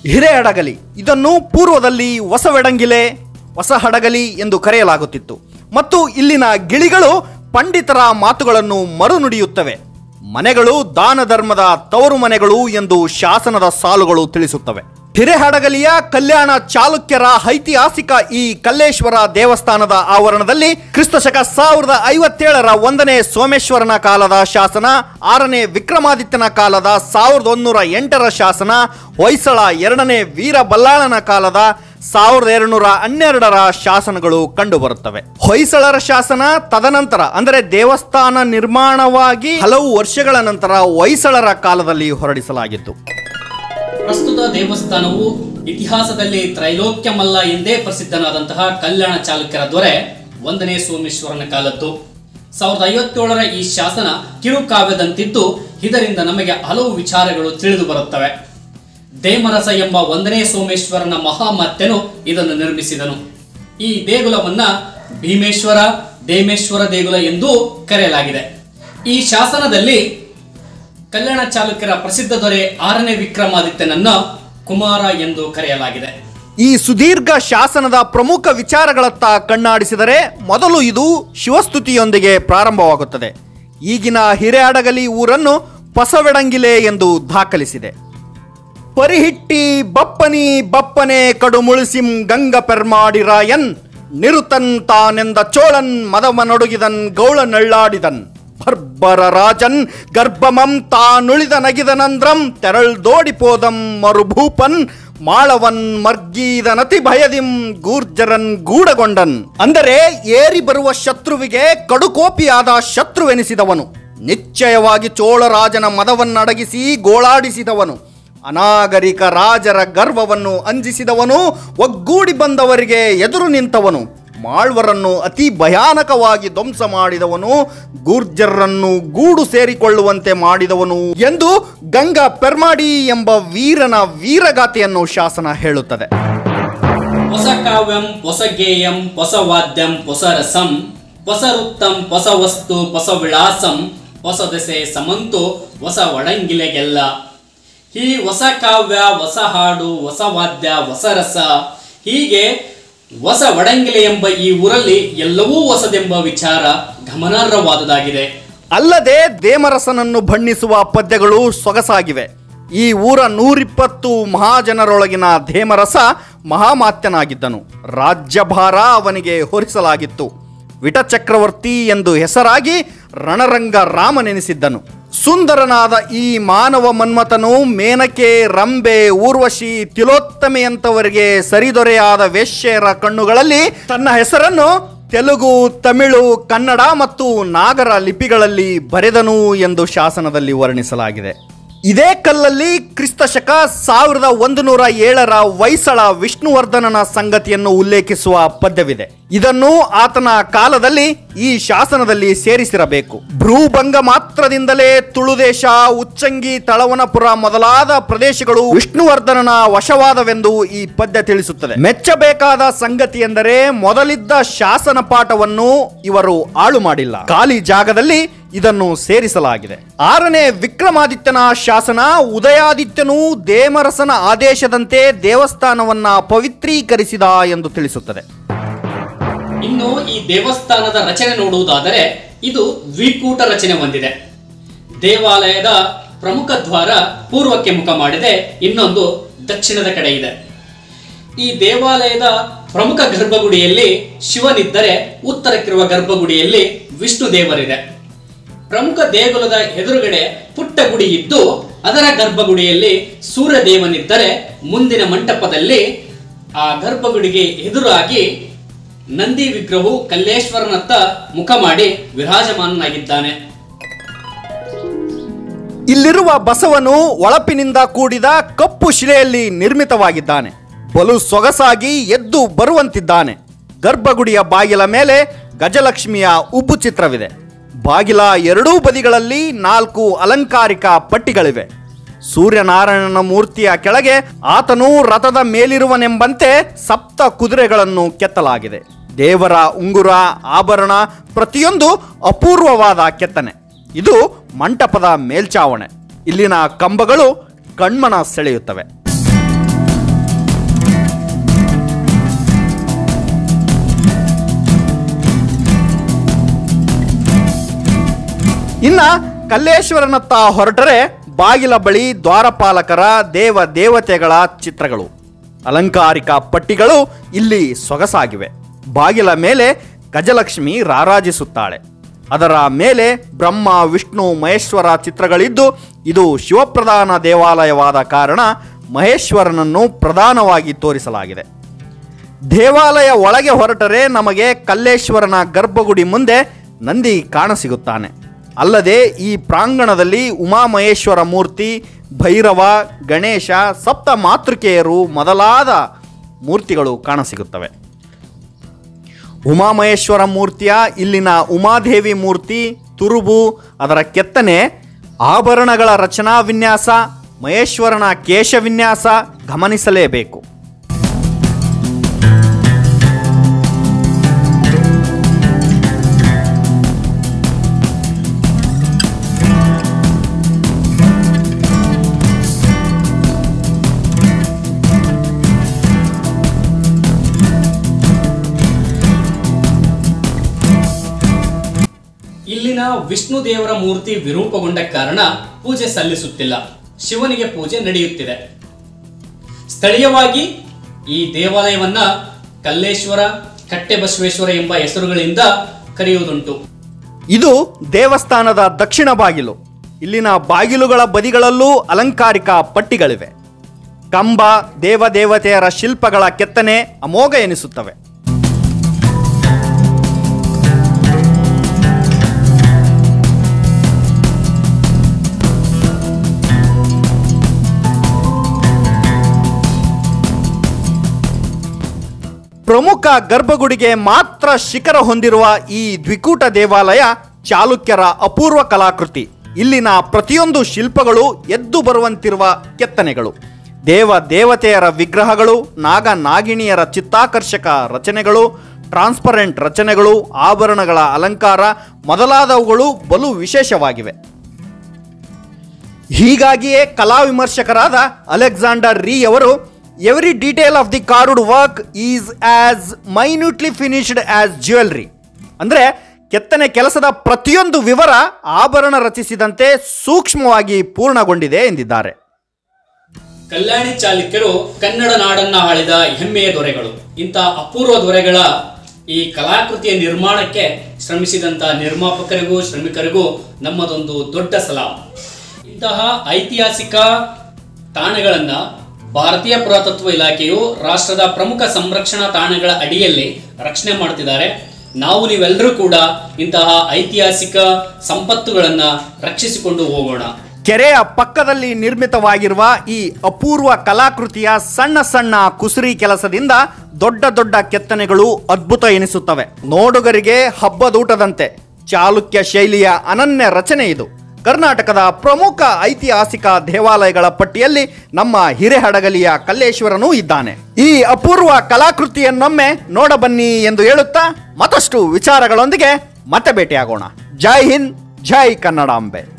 ಹಿರೇಹಡಗಲಿ ಇದನ್ನು ಪೂರ್ವದಲ್ಲಿ ಹೊಸವೆಡಂಗಿಲೆ ಹೊಸ ಹಡಗಲಿ ಎಂದು ಕರೆಯಲಾಗುತ್ತಿತ್ತು ಮತ್ತು ಇಲ್ಲಿನ ಗಿಳಿಗಳು ಪಂಡಿತರ ಮಾತುಗಳನ್ನು ಮರುನುಡಿಯುತ್ತವೆ ಮನೆಗಳು ದಾನ ಧರ್ಮದ ತವರು ಮನೆಗಳು ಎಂದು ಶಾಸನದ ಸಾಲುಗಳು ತಿಳಿಸುತ್ತವೆ ಹಿರೇಹಡಗಲಿಯ ಕಲ್ಯಾಣ ಚಾಲುಕ್ಯರ ಐತಿಹಾಸಿಕ ಈ ಕಲ್ಲೇಶ್ವರ ದೇವಸ್ಥಾನದ ಆವರಣದಲ್ಲಿ ಕ್ರಿಸ್ತಶಕ ಸಾವಿರದ ಐವತ್ತೇಳರ ಒಂದನೇ ಸೋಮೇಶ್ವರನ ಕಾಲದ ಶಾಸನ ಆರನೇ ವಿಕ್ರಮಾದಿತ್ಯನ ಕಾಲದ ಸಾವಿರದ ಒಂದೂರ ಎಂಟರ ಶಾಸನ ಹೊಯ್ಸಳ ಎರಡನೇ ವೀರ ಬಲ್ಲಾಳನ ಕಾಲದ ಸಾವಿರದ ಎರಡುನೂರ ಹನ್ನೆರಡರ ಶಾಸನಗಳು ಕಂಡುಬರುತ್ತವೆ ಹೊಯ್ಸಳರ ಶಾಸನ ತದನಂತರ ಅಂದರೆ ದೇವಸ್ಥಾನ ನಿರ್ಮಾಣವಾಗಿ ಹಲವು ವರ್ಷಗಳ ನಂತರ ಹೊಯ್ಸಳರ ಕಾಲದಲ್ಲಿ ಹೊರಡಿಸಲಾಗಿತ್ತು ಪ್ರಸ್ತುತ ದೇವಸ್ಥಾನವು ಇತಿಹಾಸದಲ್ಲಿ ತ್ರೈಲೋಕ್ಯಮಲ್ಲ ಎಂದೇ ಪ್ರಸಿದ್ಧನಾದಂತಹ ಕಲ್ಯಾಣ ಚಾಲುಕ್ಯರ ದೊರೆ ಒಂದನೇ ಸೋಮೇಶ್ವರನ ಕಾಲದ್ದು ಸಾವಿರದ ಐವತ್ತೇಳರ ಈ ಶಾಸನ ಕಿರುಕಾವ್ಯದಂತಿದ್ದು ಇದರಿಂದ ನಮಗೆ ಹಲವು ವಿಚಾರಗಳು ತಿಳಿದು ಬರುತ್ತವೆ ದೇಮರಸ ಎಂಬ ಒಂದನೇ ಸೋಮೇಶ್ವರನ ಮಹಾಮತ್ಯನು ಇದನ್ನು ನಿರ್ಮಿಸಿದನು ಈ ದೇಗುಲವನ್ನ ಭೀಮೇಶ್ವರ ದೇಮೇಶ್ವರ ದೇಗುಲ ಎಂದೂ ಕರೆಯಲಾಗಿದೆ ಈ ಶಾಸನದಲ್ಲಿ ಕಲ್ಯಾಣ ಚಾಲುಕ್ಯರ ಪ್ರಸಿದ್ಧ ದೊರೆ ಆರನೇ ವಿಕ್ರಮಾದಿತ್ಯನನ್ನ ಕುಮಾರ ಎಂದು ಕರೆಯಲಾಗಿದೆ ಈ ಸುದೀರ್ಘ ಶಾಸನದ ಪ್ರಮುಖ ವಿಚಾರಗಳತ್ತ ಕಣ್ಣಾಡಿಸಿದರೆ ಮೊದಲು ಇದು ಶಿವಸ್ತುತಿಯೊಂದಿಗೆ ಪ್ರಾರಂಭವಾಗುತ್ತದೆ ಈಗಿನ ಹಿರೇಹಡಗಲಿ ಊರನ್ನು ಪಸವೆಡಂಗಿಲೆ ಎಂದು ದಾಖಲಿಸಿದೆ ಪರಿಹಿಟ್ಟಿ ಬಪ್ಪನಿ ಬಪ್ಪನೆ ಕಡುಮುಳಿಸಿಂ ಗಂಗ ಪೆರ್ಮಾಡಿರಾಯನ್ ನಿರುತನ್ ತಾನೆಂದ ಚೋಳನ್ ಮದವನೊಡುಗಿದನ್ ಗೌಳ ನಳ್ಳಾಡಿದನ್ ಬರ್ಬರ ರಾಜನ್ ಗರ್ಭಮಂ ತಾನುಳಿದ ನಗಿದನಂದ್ರಂ ತೆರಳ್ದೋಡಿಪೋದಂ ಮರುಭೂಪನ್ ಮಾಳವನ್ ಮರ್ಗೀದ ನತಿ ಭಯದಿಂ ಗೂರ್ಜರನ್ ಗೂಡಗೊಂಡನ್ ಅಂದರೆ ಏರಿ ಬರುವ ಶತ್ರುವಿಗೆ ಕಡುಕೋಪಿಯಾದ ಶತ್ರುವೆನಿಸಿದವನು ನಿಶ್ಚಯವಾಗಿ ಚೋಳರಾಜನ ಮದವನ್ನಡಗಿಸಿ ಗೋಳಾಡಿಸಿದವನು ಅನಾಗರಿಕ ರಾಜರ ಗರ್ವವನ್ನು ಅಂಜಿಸಿದವನು ಒಗ್ಗೂಡಿ ಬಂದವರಿಗೆ ಎದುರು ನಿಂತವನು ಮಾಳ್ವರನ್ನು ಅತಿ ಭಯಾನಕವಾಗಿ ಧ್ವಂಸ ಮಾಡಿದವನು ಗೂರ್ಜರನ್ನು ಗೂಡು ಸೇರಿಕೊಳ್ಳುವಂತೆ ಮಾಡಿದವನು ಎಂದು ಗಂಗಾ ಪೆರ್ಮಾಡಿ ಎಂಬ ವೀರನ ವೀರಗಾಥೆಯನ್ನು ಶಾಸನ ಹೇಳುತ್ತದೆ ಹೊಸ ಕಾವ್ಯಂ ಹೊಸ ಗೇಯಂ ಹೊಸ ವಾದ್ಯಂ ಹೊಸ ರಸಂ ಹೊಸ ವೃತ್ತಂ ಹೊಸ ವಸ್ತು ಹೊಸ ವಿಳಾಸಂ ಹೊಸ ದೆಸೆ ಸಮಂತು ಹೊಸ ಒಡಂಗಿಲೆಗೆಲ್ಲ ಈ ಹೊಸ ಕಾವ್ಯ ಹೊಸ ಹಾಡು ಹೊಸ ವಾದ್ಯ ಹೊಸ ರಸ ಹೀಗೆ ಹೊಸ ಒಡಂಗಿಲೆ ಎಂಬ ಈ ಊರಲ್ಲಿ ಎಲ್ಲವೂ ಹೊಸದೆಂಬ ವಿಚಾರ ಗಮನಾರ್ಹವಾದುದಾಗಿದೆ ಅಲ್ಲದೆ ದೇಮರಸನನ್ನು ಬಣ್ಣಿಸುವ ಪದ್ಯಗಳು ಸೊಗಸಾಗಿವೆ ಈ ಊರ ನೂರಿಪ್ಪತ್ತು ಮಹಾಜನರೊಳಗಿನ ಧೇಮರಸ ಮಹಾಮಾತ್ಯನಾಗಿದ್ದನು ರಾಜ್ಯಭಾರ ಅವನಿಗೆ ಹೊರಿಸಲಾಗಿತ್ತು ವಿಟಚಕ್ರವರ್ತಿ ಎಂದು ಹೆಸರಾಗಿ ರಣರಂಗ ರಾಮನೆನಿಸಿದ್ದನು ಸುಂದರನಾದ ಈ ಮಾನವ ಮನ್ಮಥನು ಮೇನಕೆ ರಂಬೆ ಊರ್ವಶಿ ತಿಲೋತ್ತಮೆಯಂತವರಿಗೆ ಸರಿದೊರೆಯಾದ ವೇಶ್ಯೆಯರ ಕಣ್ಣುಗಳಲ್ಲಿ ತನ್ನ ಹೆಸರನ್ನು ತೆಲುಗು ತಮಿಳು ಕನ್ನಡ ಮತ್ತು ನಾಗರ ಲಿಪಿಗಳಲ್ಲಿ ಬರೆದನು ಎಂದು ಶಾಸನದಲ್ಲಿ ವರ್ಣಿಸಲಾಗಿದೆ ಇದೇ ಕಲ್ಲಲ್ಲಿ ಕ್ರಿಸ್ತಶಕ ಸಾವಿರದ ಒಂದು ನೂರ ಏಳರ ವೈಸಳ ವಿಷ್ಣುವರ್ಧನನ ಸಂಗತಿಯನ್ನು ಉಲ್ಲೇಖಿಸುವ ಪದ್ಯವಿದೆ ಇದನ್ನು ಆತನ ಕಾಲದಲ್ಲಿ ಈ ಶಾಸನದಲ್ಲಿ ಸೇರಿಸಿರಬೇಕು ಭ್ರೂಭಂಗ ಮಾತ್ರದಿಂದಲೇ ತುಳುದೇಶ ಉಚ್ಚಂಗಿ ತಳವನಪುರ ಮೊದಲಾದ ಪ್ರದೇಶಗಳು ವಿಷ್ಣುವರ್ಧನನ ವಶವಾದವೆಂದು ಈ ಪದ್ಯ ತಿಳಿಸುತ್ತದೆ ಮೆಚ್ಚಬೇಕಾದ ಸಂಗತಿ ಎಂದರೆ ಮೊದಲಿದ್ದ ಶಾಸನ ಪಾಠವನ್ನು ಇವರು ಆಳು ಮಾಡಿಲ್ಲ ಖಾಲಿ ಜಾಗದಲ್ಲಿ ಇದನ್ನು ಸೇರಿಸಲಾಗಿದೆ ಆರನೇ ವಿಕ್ರಮಾದಿತ್ಯನ ಶಾಸನ ಉದಯಾದಿತ್ಯನು ದೇಮರಸನ ಆದೇಶದಂತೆ ದೇವಸ್ಥಾನವನ್ನ ಪವಿತ್ರೀಕರಿಸಿದ ಎಂದು ತಿಳಿಸುತ್ತದೆ ಇನ್ನು ಈ ದೇವಸ್ಥಾನದ ರಚನೆ ನೋಡುವುದಾದರೆ ಇದು ದ್ವಿಕೂಟ ರಚನೆ ಹೊಂದಿದೆ ದೇವಾಲಯದ ಪ್ರಮುಖ ದ್ವಾರ ಪೂರ್ವಕ್ಕೆ ಮುಖ ಮಾಡಿದೆ ಇನ್ನೊಂದು ದಕ್ಷಿಣದ ಕಡೆ ಇದೆ ಈ ದೇವಾಲಯದ ಪ್ರಮುಖ ಗರ್ಭಗುಡಿಯಲ್ಲಿ ಶಿವನಿದ್ದರೆ ಉತ್ತರಕ್ಕಿರುವ ಗರ್ಭಗುಡಿಯಲ್ಲಿ ವಿಷ್ಣು ದೇವರಿದೆ ಪ್ರಮುಖ ದೇಗುಲದ ಎದುರುಗಡೆ ಪುಟ್ಟ ಗುಡಿ ಇದ್ದು ಅದರ ಗರ್ಭಗುಡಿಯಲ್ಲಿ ಸೂರ್ಯದೇವನಿದ್ದರೆ ಮುಂದಿನ ಮಂಟಪದಲ್ಲಿ ಆ ಗರ್ಭಗುಡಿಗೆ ಎದುರಾಗಿ ನಂದಿ ವಿಗ್ರಹವು ಕಲ್ಲೇಶ್ವರನತ್ತ ಮುಖ ಮಾಡಿ ವಿರಾಜಮಾನನಾಗಿದ್ದಾನೆ ಇಲ್ಲಿರುವ ಬಸವನು ಒಳಪಿನಿಂದ ಕೂಡಿದ ಕಪ್ಪು ಶಿಲೆಯಲ್ಲಿ ನಿರ್ಮಿತವಾಗಿದ್ದಾನೆ ಬಲು ಸೊಗಸಾಗಿ ಎದ್ದು ಬರುವಂತಿದ್ದಾನೆ ಗರ್ಭಗುಡಿಯ ಬಾಗಿಲ ಮೇಲೆ ಗಜಲಕ್ಷ್ಮಿಯ ಉಬ್ಬು ಚಿತ್ರವಿದೆ ಬಾಗಿಲ ಎರಡೂ ಬದಿಗಳಲ್ಲಿ ನಾಲ್ಕು ಅಲಂಕಾರಿಕ ಪಟ್ಟಿಗಳಿವೆ ಸೂರ್ಯನಾರಾಯಣನ ಮೂರ್ತಿಯ ಕೆಳಗೆ ಆತನು ರಥದ ಮೇಲಿರುವನೆಂಬಂತೆ ಸಪ್ತ ಕುದುರೆಗಳನ್ನು ಕೆತ್ತಲಾಗಿದೆ ದೇವರ ಉಂಗುರ ಆಭರಣ ಪ್ರತಿಯೊಂದು ಅಪೂರ್ವವಾದ ಕೆತ್ತನೆ ಇದು ಮಂಟಪದ ಮೇಲ್ಚಾವಣೆ ಇಲ್ಲಿನ ಕಂಬಗಳು ಕಣ್ಮನ ಸೆಳೆಯುತ್ತವೆ ಇನ್ನ ಕಲ್ಲೇಶ್ವರನತ್ತ ಹೊರಟರೆ ಬಾಗಿಲ ಬಳಿ ದ್ವಾರಪಾಲಕರ ದೇವ ದೇವತೆಗಳ ಚಿತ್ರಗಳು ಅಲಂಕಾರಿಕ ಪಟ್ಟಿಗಳು ಇಲ್ಲಿ ಸೊಗಸಾಗಿವೆ ಬಾಗಿಲ ಮೇಲೆ ಗಜಲಕ್ಷ್ಮಿ ರಾರಾಜಿಸುತ್ತಾಳೆ ಅದರ ಮೇಲೆ ಬ್ರಹ್ಮ ವಿಷ್ಣು ಮಹೇಶ್ವರ ಚಿತ್ರಗಳಿದ್ದು ಇದು ಶಿವಪ್ರಧಾನ ದೇವಾಲಯವಾದ ಕಾರಣ ಮಹೇಶ್ವರನನ್ನು ಪ್ರಧಾನವಾಗಿ ತೋರಿಸಲಾಗಿದೆ ದೇವಾಲಯ ಒಳಗೆ ಹೊರಟರೆ ನಮಗೆ ಕಲ್ಲೇಶ್ವರನ ಗರ್ಭಗುಡಿ ಮುಂದೆ ನಂದಿ ಕಾಣಸಿಗುತ್ತಾನೆ ಅಲ್ಲದೆ ಈ ಪ್ರಾಂಗಣದಲ್ಲಿ ಉಮಾಮಹೇಶ್ವರ ಮೂರ್ತಿ ಭೈರವ ಗಣೇಶ ಸಪ್ತ ಮಾತೃಕೆಯರು ಮೊದಲಾದ ಮೂರ್ತಿಗಳು ಕಾಣಸಿಗುತ್ತವೆ ಉಮಾಮಹೇಶ್ವರ ಮೂರ್ತಿಯ ಇಲ್ಲಿನ ಉಮಾದೇವಿ ಮೂರ್ತಿ ತುರುಬು ಅದರ ಕೆತ್ತನೆ ಆಭರಣಗಳ ರಚನಾ ವಿನ್ಯಾಸ ಮಹೇಶ್ವರನ ಕೇಶ ವಿನ್ಯಾಸ ಗಮನಿಸಲೇಬೇಕು ಇಲ್ಲಿನ ವಿಷ್ಣು ದೇವರ ಮೂರ್ತಿ ವಿರೂಪಗೊಂಡ ಕಾರಣ ಪೂಜೆ ಸಲ್ಲಿಸುತ್ತಿಲ್ಲ ಶಿವನಿಗೆ ಪೂಜೆ ನಡೆಯುತ್ತಿದೆ ಸ್ಥಳೀಯವಾಗಿ ಈ ದೇವಾಲಯವನ್ನ ಕಲ್ಲೇಶ್ವರ ಕಟ್ಟೆಬಸವೇಶ್ವರ ಎಂಬ ಹೆಸರುಗಳಿಂದ ಕರೆಯುವುದುಂಟು ಇದು ದೇವಸ್ಥಾನದ ದಕ್ಷಿಣ ಬಾಗಿಲು ಇಲ್ಲಿನ ಬಾಗಿಲುಗಳ ಬದಿಗಳಲ್ಲೂ ಅಲಂಕಾರಿಕ ಪಟ್ಟಿಗಳಿವೆ ಕಂಬ ದೇವದೇವತೆಯರ ಶಿಲ್ಪಗಳ ಕೆತ್ತನೆ ಅಮೋಘ ಎನಿಸುತ್ತವೆ ಪ್ರಮುಖ ಗರ್ಭಗುಡಿಗೆ ಮಾತ್ರ ಶಿಖರ ಹೊಂದಿರುವ ಈ ದ್ವಿಕೂಟ ದೇವಾಲಯ ಚಾಲುಕ್ಯರ ಅಪೂರ್ವ ಕಲಾಕೃತಿ ಇಲ್ಲಿನ ಪ್ರತಿಯೊಂದು ಶಿಲ್ಪಗಳು ಎದ್ದು ಬರುವಂತಿರುವ ಕೆತ್ತನೆಗಳು ದೇವ ದೇವತೆಯರ ವಿಗ್ರಹಗಳು ನಾಗ ನಾಗಿಣಿಯರ ಚಿತ್ತಾಕರ್ಷಕ ರಚನೆಗಳು ಟ್ರಾನ್ಸ್ಪರೆಂಟ್ ರಚನೆಗಳು ಆಭರಣಗಳ ಅಲಂಕಾರ ಮೊದಲಾದವುಗಳು ಬಲು ವಿಶೇಷವಾಗಿವೆ ಹೀಗಾಗಿಯೇ ಕಲಾ ವಿಮರ್ಶಕರಾದ ಅಲೆಕ್ಸಾಂಡರ್ ರೀ ಅವರು every detail of the carved work is as minutely finished as jewellery ಅಂದರೆ ಕೆತ್ತನೆ ಕೆಲಸದ ಪ್ರತಿಯೊಂದು ವಿವರ ಆಭರಣ ರಚಿಸಿದಂತೆ ಸೂಕ್ಷ್ಮವಾಗಿ ಪೂರ್ಣಗೊಂಡಿದೆ ಎಂದಿದ್ದಾರೆ ಕಲ್ಯಾಣಿ ಚಾಲುಕ್ಯರು ಕನ್ನಡ ನಾಡನ್ನ ಆಳಿದ ಹೆಮ್ಮೆಯ ದೊರೆಗಳು ಇಂಥ ಅಪೂರ್ವ ದೊರೆಗಳ ಈ ಕಲಾಕೃತಿಯ ನಿರ್ಮಾಣಕ್ಕೆ ಶ್ರಮಿಸಿದಂತ ನಿರ್ಮಾಪಕರಿಗೂ ಶ್ರಮಿಕರಿಗೂ ನಮ್ಮದೊಂದು ದೊಡ್ಡ ಸಲಾಂ ಇಂತಹ ಐತಿಹಾಸಿಕ ತಾಣಗಳನ್ನ ಭಾರತೀಯ ಪುರಾತತ್ವ ಇಲಾಖೆಯು ರಾಷ್ಟ್ರದ ಪ್ರಮುಖ ಸಂರಕ್ಷಣಾ ತಾಣಗಳ ಅಡಿಯಲ್ಲಿ ರಕ್ಷಣೆ ಮಾಡ್ತಿದ್ದಾರೆ ನಾವು ನೀವೆಲ್ಲರೂ ಕೂಡ ಇಂತಹ ಐತಿಹಾಸಿಕ ಸಂಪತ್ತುಗಳನ್ನ ರಕ್ಷಿಸಿಕೊಂಡು ಹೋಗೋಣ ಕೆರೆಯ ಪಕ್ಕದಲ್ಲಿ ನಿರ್ಮಿತವಾಗಿರುವ ಈ ಅಪೂರ್ವ ಕಲಾಕೃತಿಯ ಸಣ್ಣ ಸಣ್ಣ ಕುಸುರಿ ಕೆಲಸದಿಂದ ದೊಡ್ಡ ದೊಡ್ಡ ಕೆತ್ತನೆಗಳು ಅದ್ಭುತ ಎನಿಸುತ್ತವೆ ನೋಡುಗರಿಗೆ ಹಬ್ಬದೂಟದಂತೆ ಚಾಲುಕ್ಯ ಶೈಲಿಯ ಅನನ್ಯ ರಚನೆ ಇದು ಕರ್ನಾಟಕದ ಪ್ರಮುಖ ಐತಿಹಾಸಿಕ ದೇವಾಲಯಗಳ ಪಟ್ಟಿಯಲ್ಲಿ ನಮ್ಮ ಹಿರೇಹಡಗಲಿಯ ಕಲ್ಲೇಶ್ವರನೂ ಇದ್ದಾನೆ ಈ ಅಪೂರ್ವ ಕಲಾಕೃತಿಯನ್ನೊಮ್ಮೆ ನೋಡಬನ್ನಿ ಎಂದು ಹೇಳುತ್ತಾ ಮತ್ತಷ್ಟು ವಿಚಾರಗಳೊಂದಿಗೆ ಮತ್ತೆ ಭೇಟಿಯಾಗೋಣ ಜೈ ಹಿಂದ್ ಜೈ ಕನ್ನಡಾಂಬೆ